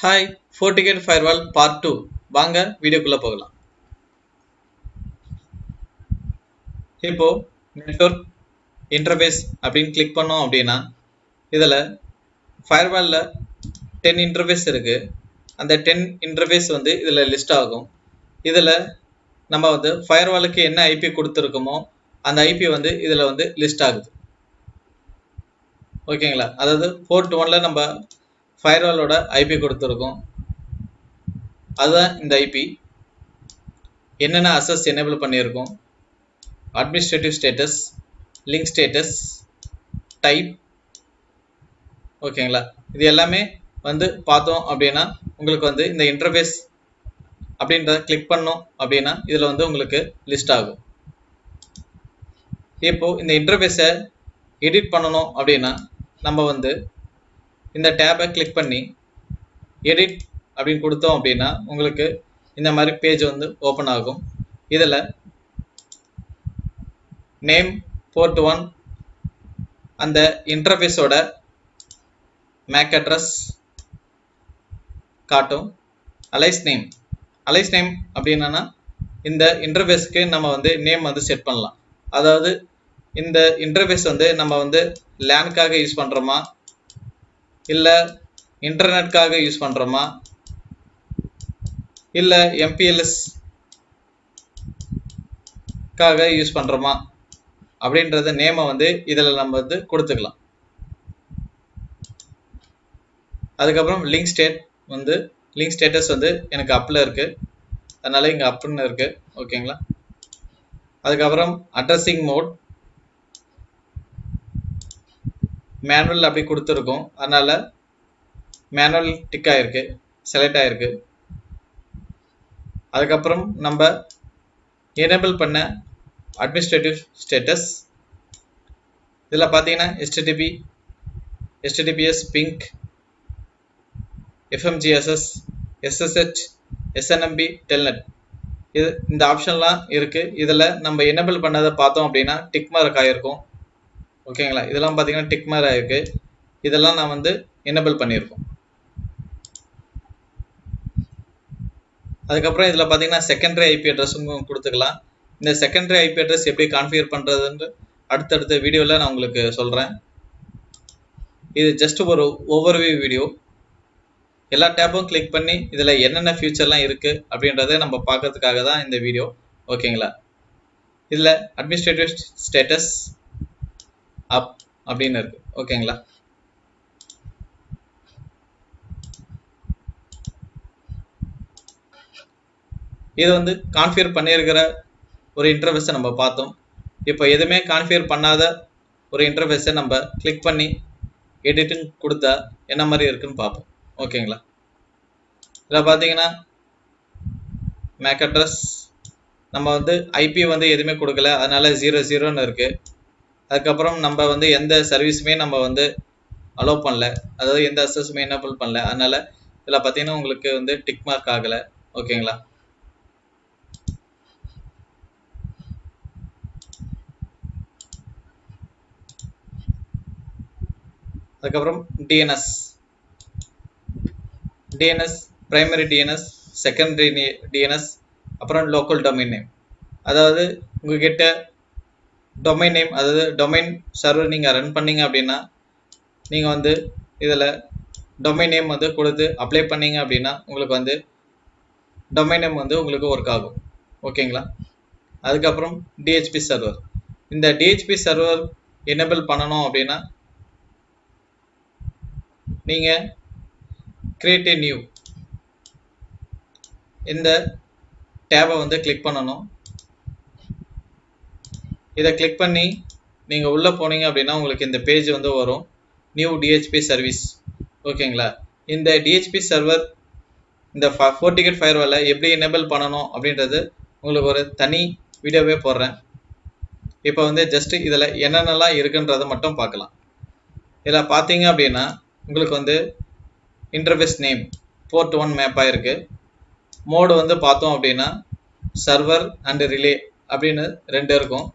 hi FortiGate firewall part two வாங்க வீடியோக்குள்ளே போகலாம் இப்போ நெட்வொர்க் இன்டர்ஃபேஸ் அப்படின்னு கிளிக் பண்ணோம் அப்படின்னா இதில் ஃபயர்வாலில் டென் இன்டர்ஃபேஸ் இருக்குது அந்த டென் இன்டர்ஃபேஸ் வந்து இதில் லிஸ்ட் ஆகும் இதில் நம்ம வந்து ஃபயர்வாலுக்கு என்ன ஐபி கொடுத்துருக்கோமோ அந்த ஐபி வந்து இதில் வந்து லிஸ்ட் ஆகுது ஓகேங்களா அதாவது போர்ட் ஒனில் நம்ம ஃபயர்வாலோட ஐபி கொடுத்துருக்கோம் அதுதான் இந்த ஐபி என்னென்ன அசஸ் எனேபிள் பண்ணியிருக்கோம் administrative status link status type ஓகேங்களா இது எல்லாமே வந்து பார்த்தோம் அப்படின்னா உங்களுக்கு வந்து இந்த இன்டர்ஃபேஸ் அப்படின்றத கிளிக் பண்ணோம் அப்படின்னா இதில் வந்து உங்களுக்கு லிஸ்ட் ஆகும் இப்போ இந்த இன்டர்ஃபேஸை எடிட் பண்ணணும் அப்படின்னா நம்ம வந்து இந்த டேபை கிளிக் பண்ணி எடிட் அப்படின்னு கொடுத்தோம் அப்படின்னா உங்களுக்கு இந்த மாதிரி பேஜ் வந்து ஓப்பன் ஆகும் இதில் நேம் போர்ட் ஒன் அந்த இன்டர்ஃபேஸோட மேக் அட்ரஸ் காட்டும் அலைஸ் நேம் அலைஸ் நேம் அப்படின்னா இந்த இன்டர்ஃபேஸ்க்கு நம்ம வந்து நேம் வந்து செட் பண்ணலாம் அதாவது இந்த இன்டர்ஃபேஸ் வந்து நம்ம வந்து லேனுக்காக யூஸ் பண்ணுறோமா இல்லை இன்டர்நெட்காக யூஸ் பண்ணுறோமா இல்லை எம்பிஎல்எஸ் காக யூஸ் பண்ணுறோமா அப்படின்றத நேமை வந்து இதில் நம்ம வந்து கொடுத்துக்கலாம் அதுக்கப்புறம் லிங்க் ஸ்டேட் வந்து லிங்க் ஸ்டேட்டஸ் வந்து எனக்கு அப்பில் இருக்குது அதனால இங்கே அப்புன்னு இருக்குது ஓகேங்களா அதுக்கப்புறம் அட்ரஸிங் மோட் மேனுவல் அப்படி கொடுத்துருக்கோம் அதனால மேனுவல் டிக் ஆகிருக்கு செலக்ட் ஆகிருக்கு அதுக்கப்புறம் நம்ம எனேபிள் பண்ண அட்மினிஸ்ட்ரேட்டிவ் ஸ்டேட்டஸ் இதில் பார்த்தீங்கன்னா HTTP HTTPS ping FMGSS SSH SNMP Telnet இது இந்த ஆப்ஷன்லாம் இருக்குது இதில் நம்ம எனேபிள் பண்ணதை பார்த்தோம் அப்படின்னா டிக் மார்க் ஆகிருக்கும் ஓகேங்களா இதெல்லாம் பார்த்தீங்கன்னா டிக் மார்க் ஆகிருக்கு இதெல்லாம் நான் வந்து எனேபிள் பண்ணியிருக்கோம் அதுக்கப்புறம் இதில் பார்த்தீங்கன்னா செகண்டரி ஐபி அட்ரஸும் கொடுத்துக்கலாம் இந்த செகண்டரி ஐபி அட்ரஸ் எப்படி கான்ஃபிகர் பண்ணுறதுன்னு அடுத்தடுத்த வீடியோவில் நான் உங்களுக்கு சொல்கிறேன் இது ஜஸ்ட் ஒரு ஓவர்வியூ வீடியோ எல்லா டேப்பும் கிளிக் பண்ணி இதில் என்னென்ன ஃபியூச்சர்லாம் இருக்குது அப்படின்றத நம்ம பார்க்கறதுக்காக தான் இந்த வீடியோ ஓகேங்களா இதில் அட்மினிஸ்ட்ரேட்டிவ் ஸ்டேட்டஸ் அப் அப்படின்னு இருக்கு ஓகேங்களா இது வந்து கான்ஃபிகர் பண்ணியிருக்கிற ஒரு இன்டர்ஃபேஸை நம்ம பார்த்தோம் இப்போ எதுவுமே கான்ஃபிகர் பண்ணாத ஒரு இன்டர்ஃபேஸை நம்ம கிளிக் பண்ணி எடிட்டிங் கொடுத்தா என்ன மாதிரி இருக்குன்னு பார்ப்போம் ஓகேங்களா இதில் பார்த்தீங்கன்னா மேக் அட்ரஸ் நம்ம வந்து ஐபி வந்து எதுவுமே கொடுக்கல அதனால ஜீரோ ஜீரோன்னு இருக்குது அதுக்கப்புறம் நம்ம வந்து எந்த சர்வீஸுமே நம்ம வந்து அலோவ் பண்ணல அதாவது எந்த அசஸுமே எனபிள் பண்ணல அதனால இதில் பார்த்தீங்கன்னா உங்களுக்கு வந்து டிக் மார்க் ஆகலை ஓகேங்களா அதுக்கப்புறம் DNS DNS primary DNS secondary DNS அப்புறம் லோக்கல் டொமைன் நேம் அதாவது உங்ககிட்ட டொமைன் நேம் அதாவது டொமைன் சர்வர் நீங்கள் ரன் பண்ணீங்க அப்படின்னா நீங்கள் வந்து இதில் டொமைன் நேம் வந்து கொடுத்து அப்ளை பண்ணீங்க அப்படின்னா உங்களுக்கு வந்து டொமைன் நேம் வந்து உங்களுக்கு ஒர்க் ஆகும் ஓகேங்களா அதுக்கப்புறம் டிஹெச்பி சர்வர் இந்த டிஹெச்பி சர்வர் எனேபிள் பண்ணணும் அப்படின்னா நீங்கள் கிரியேட் ஏ நியூ இந்த டேபை வந்து கிளிக் பண்ணணும் இதை கிளிக் பண்ணி நீங்கள் உள்ளே போனீங்க அப்படின்னா உங்களுக்கு இந்த பேஜ் வந்து வரும் நியூ டிஹெச்பி சர்வீஸ் ஓகேங்களா இந்த டிஹெச்பி சர்வர் இந்த ஃபோர் டிக்கெட் ஃபயர்வாலை எப்படி எனேபிள் பண்ணணும் அப்படின்றது உங்களுக்கு ஒரு தனி வீடியோவே போடுறேன் இப்போ வந்து ஜஸ்ட் இதில் என்னென்னலாம் இருக்குன்றதை மட்டும் பார்க்கலாம் இதில் பார்த்தீங்க அப்படின்னா உங்களுக்கு வந்து interface name port one map ஆயிருக்கு மோடு வந்து பார்த்தோம் அப்படின்னா சர்வர் அண்ட் ரிலே அப்படின்னு ரெண்டு இருக்கும்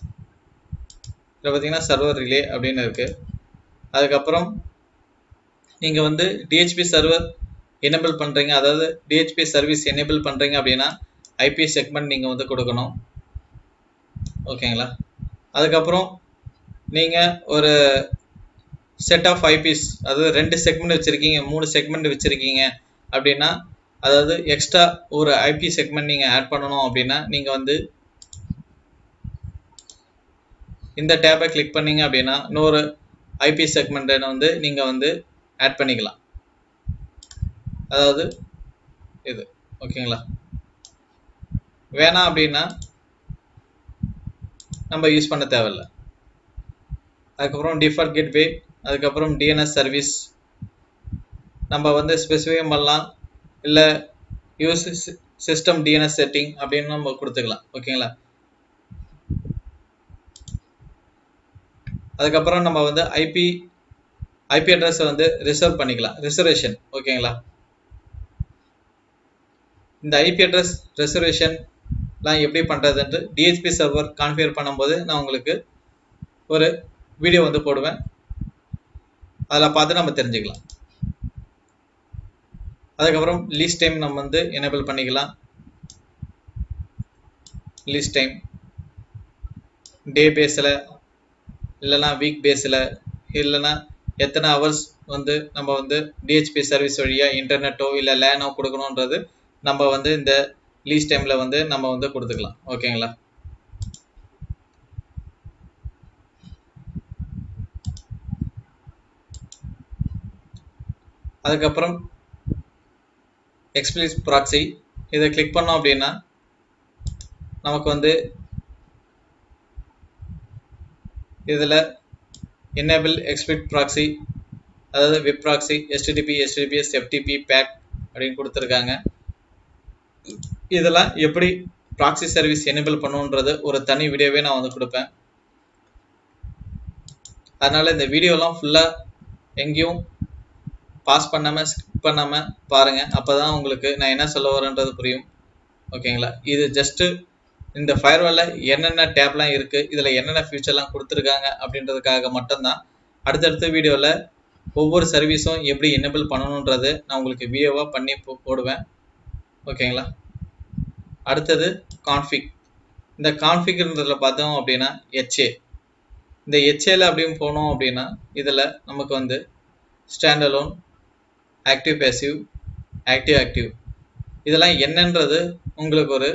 இதில் பார்த்தீங்கன்னா சர்வர் ரிலே அப்படின்னு இருக்குது அதுக்கப்புறம் நீங்கள் வந்து டிஹெச்பி சர்வர் எனேபிள் பண்ணுறீங்க அதாவது டிஹெச்பி சர்வீஸ் எனேபிள் பண்ணுறீங்க அப்படின்னா ஐபி செக்மெண்ட் நீங்கள் வந்து கொடுக்கணும் ஓகேங்களா அதுக்கப்புறம் நீங்கள் ஒரு செட் ஆஃப் ஐபிஸ் அதாவது ரெண்டு செக்மெண்ட் வச்சுருக்கீங்க மூணு செக்மெண்ட் வச்சுருக்கீங்க அப்படின்னா அதாவது எக்ஸ்ட்ரா ஒரு ஐபி செக்மெண்ட் நீங்கள் ஆட் பண்ணணும் அப்படின்னா நீங்கள் வந்து இந்த டேப்பை கிளிக் பண்ணீங்க அப்படின்னா இன்னொரு ஐபி செக்மெண்ட்டை வந்து நீங்கள் வந்து ஆட் பண்ணிக்கலாம் அதாவது இது ஓகேங்களா வேணாம் அப்படின்னா நம்ம யூஸ் பண்ண தேவையில்ல அதுக்கப்புறம் டிஃபால்ட் கேட்வே அதுக்கப்புறம் டிஎன்எஸ் சர்வீஸ் நம்ம வந்து ஸ்பெசிஃபை பண்ணலாம் இல்லை யூஸ் சிஸ்டம் டிஎன்எஸ் செட்டிங் அப்படின்னு நம்ம கொடுத்துக்கலாம் ஓகேங்களா அதுக்கப்புறம் நம்ம வந்து ஐபி ஐபி அட்ரஸை வந்து ரிசர்வ் பண்ணிக்கலாம் ரிசர்வேஷன் ஓகேங்களா இந்த ஐபி அட்ரஸ் ரிசர்வேஷன்லாம் எப்படி பண்ணுறதுன்ட்டு டிஹெச்பி சர்வர் கான்ஃபிகர் பண்ணும்போது நான் உங்களுக்கு ஒரு வீடியோ வந்து போடுவேன் அதில் பார்த்து நம்ம தெரிஞ்சுக்கலாம் அதுக்கப்புறம் லீஸ் டைம் நம்ம வந்து எனேபிள் பண்ணிக்கலாம் லீஸ் டைம் டே பேஸில் இல்லைனா வீக் பேஸில் இல்லைனா எத்தனை ஹவர்ஸ் வந்து நம்ம வந்து டிஹெச்பி சர்வீஸ் வழியாக இன்டர்நெட்டோ இல்லை லேனோ கொடுக்கணுன்றது நம்ம வந்து இந்த லீஸ் டைமில் வந்து நம்ம வந்து கொடுத்துக்கலாம் ஓகேங்களா அதுக்கப்புறம் எக்ஸ்பிளிஸ் ப்ராக்ஸி இதை கிளிக் பண்ணோம் அப்படின்னா நமக்கு வந்து இதில் என்னேபிள் எக்ஸ்பிளிட் ப்ராக்ஸி அதாவது web proxy HTTP HTTPS FTP back அப்படின்னு கொடுத்துருக்காங்க இதெல்லாம் எப்படி ப்ராக்ஸி சர்வீஸ் எனேபிள் பண்ணுன்றது ஒரு தனி வீடியோவே நான் வந்து கொடுப்பேன் அதனால் இந்த வீடியோலாம் ஃபுல்லாக எங்கேயும் பாஸ் பண்ணாமல் ஸ்கிப் பண்ணாமல் பாருங்கள் அப்போ தான் உங்களுக்கு நான் என்ன சொல்ல வரேன்றது புரியும் ஓகேங்களா இது ஜஸ்ட்டு இந்த ஃபயர்வாலில் என்னென்ன டேப்லாம் இருக்குது இதில் என்னென்ன ஃபியூச்சர்லாம் கொடுத்துருக்காங்க அப்படின்றதுக்காக மட்டும்தான் அடுத்தடுத்த வீடியோவில் ஒவ்வொரு சர்வீஸும் எப்படி எனேபிள் பண்ணணுன்றது நான் உங்களுக்கு வீடியோவாக பண்ணி போடுவேன் ஓகேங்களா அடுத்தது கான்ஃபிக் இந்த கான்ஃபிக்ன்றதில் பார்த்தோம் அப்படின்னா ஹெச்ஏ இந்த ஹெச்ஏல அப்படின்னு போனோம் அப்படின்னா இதில் நமக்கு வந்து standalone active passive active active இதெல்லாம் என்னன்றது உங்களுக்கு ஒரு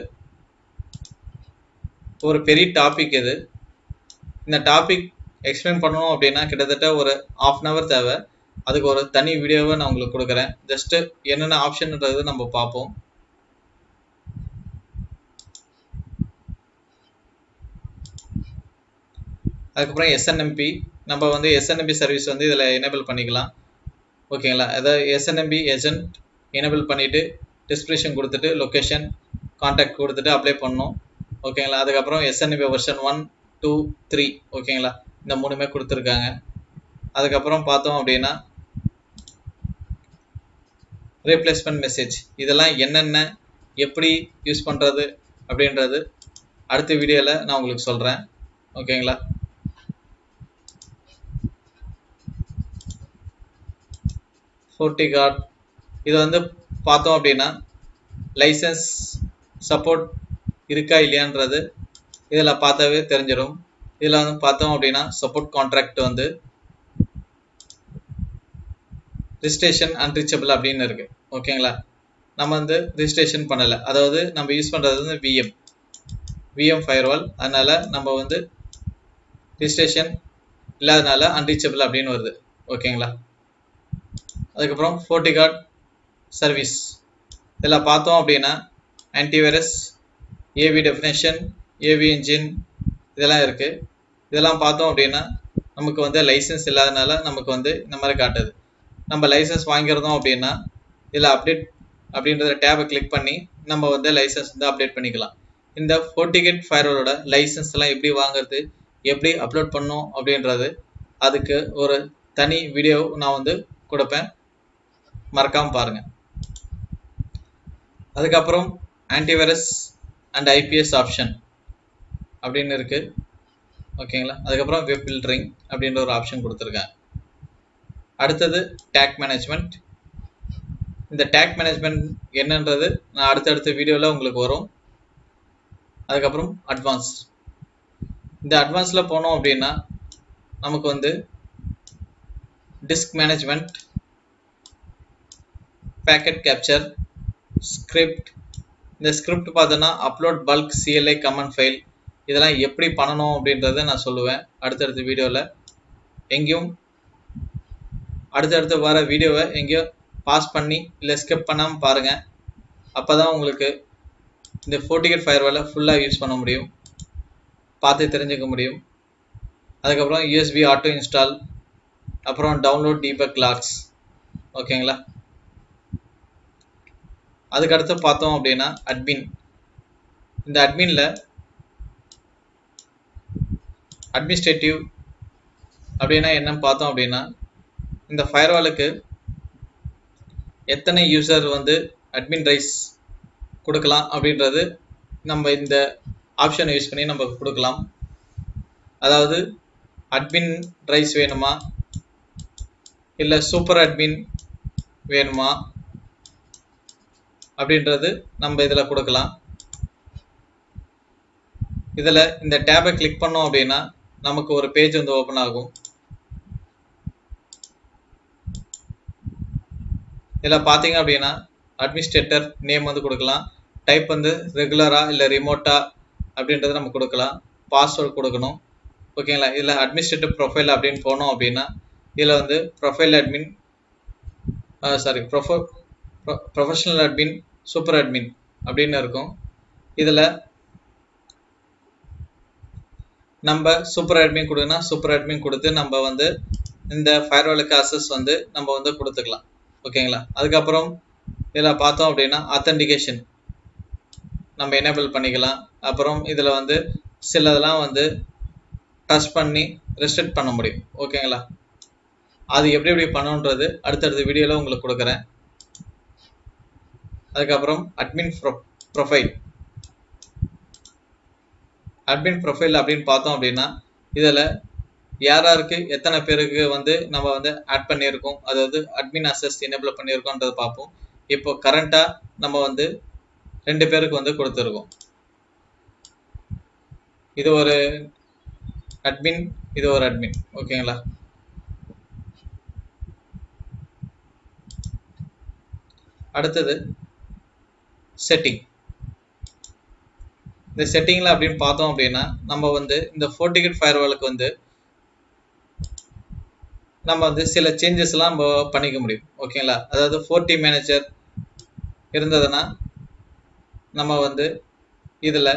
ஒரு பெரிய டாபிக் இது இந்த டாபிக் எக்ஸ்பிளைன் பண்ணணும் அப்படின்னா கிட்டத்தட்ட ஒரு ஆஃப் அன் ஹவர் தேவை அதுக்கு ஒரு தனி வீடியோவை நான் உங்களுக்கு கொடுக்குறேன் ஜஸ்ட்டு என்னென்ன ஆப்ஷன்ன்றது நம்ம பார்ப்போம் அதுக்கப்புறம் எஸ்என்எம்பி நம்ம வந்து எஸ்என்எம்பி சர்வீஸ் வந்து இதில் எனேபிள் பண்ணிக்கலாம் ஓகேங்களா அதாவது எஸ்என்எம்பி ஏஜென்ட் எனேபிள் பண்ணிவிட்டு டிஸ்கிரிப்ஷன் கொடுத்துட்டு லொக்கேஷன் கான்டாக்ட் கொடுத்துட்டு அப்ளை பண்ணணும் ஓகேங்களா அதுக்கப்புறம் SNMP version one two three ஓகேங்களா இந்த மூணுமே கொடுத்துருக்காங்க அதுக்கப்புறம் பார்த்தோம் அப்படின்னா ரீப்ளேஸ்மெண்ட் மெசேஜ் இதெல்லாம் என்னென்ன எப்படி யூஸ் பண்ணுறது அப்படின்றது அடுத்த வீடியோவில் நான் உங்களுக்கு சொல்கிறேன் ஓகேங்களா ஃபோர்ட்டிகார்ட் இது வந்து பார்த்தோம் அப்படின்னா லைசன்ஸ் சப்போர்ட் இருக்கா இல்லையான்றது இதில் பார்த்தாவே தெரிஞ்சிடும் இதில் வந்து பார்த்தோம் அப்படின்னா சப்போர்ட் கான்ட்ராக்ட் வந்து ரிஜிஸ்ட்ரேஷன் அன்ரீச்சபிள் அப்படின்னு இருக்கு ஓகேங்களா நம்ம வந்து ரிஜிஸ்ட்ரேஷன் பண்ணலை அதாவது நம்ம யூஸ் பண்ணுறது வந்து விஎம் விஎம் ஃபயர்வால் அதனால் நம்ம வந்து ரிஜிஸ்ட்ரேஷன் இல்லாதனால அன்ரீச்சபிள் அப்படின்னு வருது ஓகேங்களா அதுக்கப்புறம் ஃபோர்ட்டிகார்ட் சர்வீஸ் இதில் பார்த்தோம் அப்படின்னா antivirus AV definition AV engine இதெல்லாம் இருக்குது இதெல்லாம் பார்த்தோம் அப்படின்னா நமக்கு வந்து லைசன்ஸ் இல்லாதனால நமக்கு வந்து இந்த மாதிரி காட்டுது நம்ம லைசன்ஸ் வாங்கியிருந்தோம் அப்படின்னா இதில் அப்டேட் அப்படின்றத டேபை கிளிக் பண்ணி நம்ம வந்து லைசன்ஸ் வந்து அப்டேட் பண்ணிக்கலாம் இந்த ஃபோர்டிகேட் ஃபயரோட லைசன்ஸ்லாம் எப்படி வாங்குறது எப்படி அப்லோட் பண்ணும் அப்படின்றது அதுக்கு ஒரு தனி வீடியோ நான் வந்து கொடுப்பேன் மறக்காமல் பாருங்கள் அதுக்கப்புறம் ஆன்டிவைரஸ் அண்ட் ஐபிஎஸ் ஆப்ஷன் அப்படின்னு இருக்குது ஓகேங்களா அதுக்கப்புறம் வெப் ஃபில்டரிங் அப்படின்ற ஒரு ஆப்ஷன் கொடுத்துருக்காங்க அடுத்தது டேக் மேனேஜ்மெண்ட் இந்த டேக் மேனேஜ்மெண்ட் என்னன்றது நான் அடுத்தடுத்த வீடியோவில் உங்களுக்கு வரும் அதுக்கப்புறம் அட்வான்ஸ் இந்த அட்வான்ஸில் போனோம் அப்படின்னா நமக்கு வந்து disk management packet capture script இந்த ஸ்கிரிப்ட் பார்த்தோன்னா upload bulk CLI command file இதெல்லாம் எப்படி பண்ணணும் அப்படின்றத நான் சொல்லுவேன் அடுத்தடுத்த வீடியோவில் எங்கேயும் அடுத்தடுத்து வர வீடியோவை எங்கேயோ பாஸ் பண்ணி இல்லை ஸ்கிப் பண்ணாமல் பாருங்கள் அப்போ தான் உங்களுக்கு இந்த ஃபோர்டிகேட் ஃபயர்வாலை ஃபுல்லாக யூஸ் பண்ண முடியும் பார்த்து தெரிஞ்சுக்க முடியும் அதுக்கப்புறம் யூஎஸ்பி ஆட்டோ இன்ஸ்டால் அப்புறம் டவுன்லோட் டீபக் லாக்ஸ் ஓகேங்களா அதுக்கடுத்து பார்த்தோம் அப்படின்னா அட்மின் இந்த அட்மினில் அட்மினிஸ்ட்ரேட்டிவ் அப்படின்னா என்னன்னு பார்த்தோம் அப்படின்னா இந்த ஃபயர்வாலுக்கு எத்தனை யூசர் வந்து அட்மின் ரைஸ் கொடுக்கலாம் அப்படின்றது நம்ம இந்த ஆப்ஷனை யூஸ் பண்ணி நம்ம கொடுக்கலாம் அதாவது அட்மின் ரைஸ் வேணுமா இல்லை சூப்பர் அட்மின் வேணுமா அப்படின்றது நம்ம இதில் கொடுக்கலாம் இதில் இந்த டேபை கிளிக் பண்ணோம் அப்படின்னா நமக்கு ஒரு பேஜ் வந்து ஓப்பன் ஆகும் இதில் பார்த்தீங்க அப்படின்னா அட்மினிஸ்ட்ரேட்டர் நேம் வந்து கொடுக்கலாம் டைப் வந்து ரெகுலராக இல்லை ரிமோட்டா அப்படின்றத நம்ம கொடுக்கலாம் பாஸ்வேர்டு கொடுக்கணும் ஓகேங்களா இதில் அட்மினிஸ்ட்ரேட்டிவ் ப்ரொஃபைல் அப்படின்னு போனோம் அப்படின்னா இதில் வந்து ப்ரொஃபைல் அட்மின் சாரி ப்ரொஃபோ ப்ரொஃபஷனல் அட்மின் சூப்பர் அட்மின் அப்படின்னு இருக்கும் இதில் நம்ம சூப்பர் அட்மின் கொடுனா சூப்பர் அட்மின் கொடுத்து நம்ம வந்து இந்த ஃபயர்வாலுக்கு அசஸ் வந்து நம்ம வந்து கொடுத்துக்கலாம் ஓகேங்களா அதுக்கப்புறம் இதில் பார்த்தோம் அப்படின்னா அத்தன்டிகேஷன் நம்ம எனேபிள் பண்ணிக்கலாம் அப்புறம் இதில் வந்து சிலதெல்லாம் வந்து டச் பண்ணி ரெஸ்ட்ரிக்ட் பண்ண முடியும் ஓகேங்களா அது எப்படி எப்படி பண்ணணுன்றது அடுத்தடுத்த வீடியோவில் உங்களுக்கு கொடுக்குறேன் அதுக்கப்புறம் அட்மின் ப்ரொ ப்ரொஃபைல் அட்மின் ப்ரொஃபைல் அப்படின்னு பார்த்தோம் அப்படின்னா இதில் யார் யாருக்கு எத்தனை பேருக்கு வந்து நம்ம வந்து ஆட் பண்ணியிருக்கோம் அதாவது அட்மின் அசஸ் எனேபிள் பண்ணியிருக்கோன்றதை பார்ப்போம் இப்போ கரண்ட்டாக நம்ம வந்து ரெண்டு பேருக்கு வந்து கொடுத்துருக்கோம் இது ஒரு அட்மின் இது ஒரு அட்மின் ஓகேங்களா அடுத்தது செட்டிங் இந்த செட்டிங்கில் அப்படின்னு பார்த்தோம் அப்படின்னா நம்ம வந்து இந்த ஃபோர்டிகேட் ஃபயர்வாலுக்கு வந்து நம்ம வந்து சில சேஞ்சஸ்லாம் நம்ம பண்ணிக்க முடியும் ஓகேங்களா அதாவது ஃபோர்டி மேனேஜர் இருந்ததுன்னா நம்ம வந்து இதில்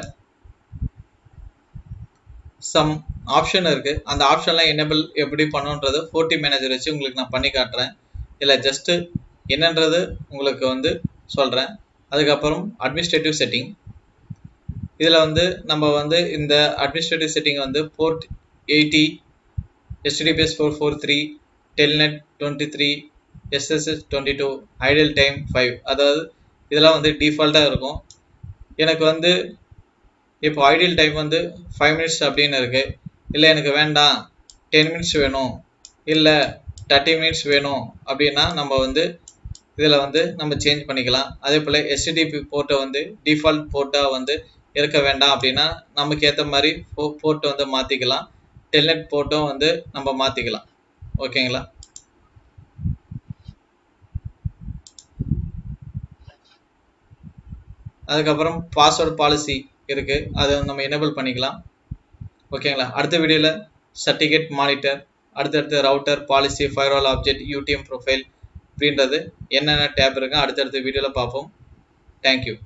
சம் ஆப்ஷன் இருக்குது அந்த ஆப்ஷன்லாம் எனேபிள் எப்படி பண்ணுன்றது ஃபோர்டி மேனேஜர் வச்சு உங்களுக்கு நான் பண்ணி காட்டுறேன் இல்லை ஜஸ்ட்டு என்னன்றது உங்களுக்கு வந்து சொல்கிறேன் அதுக்கப்புறம் அட்மினிஸ்ட்ரேட்டிவ் செட்டிங் இதில் வந்து நம்ம வந்து இந்த அட்மினிஸ்ட்ரேட்டிவ் செட்டிங் வந்து port eighty HTTPS four four three telnet twenty three SSH twenty two ideal time five அதாவது இதெல்லாம் வந்து டிஃபால்ட்டாக இருக்கும் எனக்கு வந்து இப்போ ஐடியல் டைம் வந்து ஃபைவ் மினிட்ஸ் அப்படின்னு இருக்குது இல்லை எனக்கு வேண்டாம் டென் மினிட்ஸ் வேணும் இல்லை தேர்ட்டி மினிட்ஸ் வேணும் அப்படின்னா நம்ம வந்து இதில் வந்து நம்ம சேஞ்ச் பண்ணிக்கலாம் அதே போல் எஸ்டிடிபி போர்ட்டை வந்து டிஃபால்ட் போர்ட்டாக வந்து இருக்க வேண்டாம் அப்படின்னா நமக்கு ஏற்ற மாதிரி போர்ட்டை வந்து மாற்றிக்கலாம் டெல்நெட் போர்ட்டும் வந்து நம்ம மாற்றிக்கலாம் ஓகேங்களா அதுக்கப்புறம் பாஸ்வேர்டு பாலிசி இருக்குது அதை நம்ம எனேபிள் பண்ணிக்கலாம் ஓகேங்களா அடுத்த வீடியோவில் சர்டிஃபிகேட் மானிட்டர் அடுத்தடுத்த router policy firewall object UTM profile அப்படின்றது என்னென்ன டேப் இருக்கு அடுத்தடுத்த வீடியோவில் பார்ப்போம் தேங்க்யூ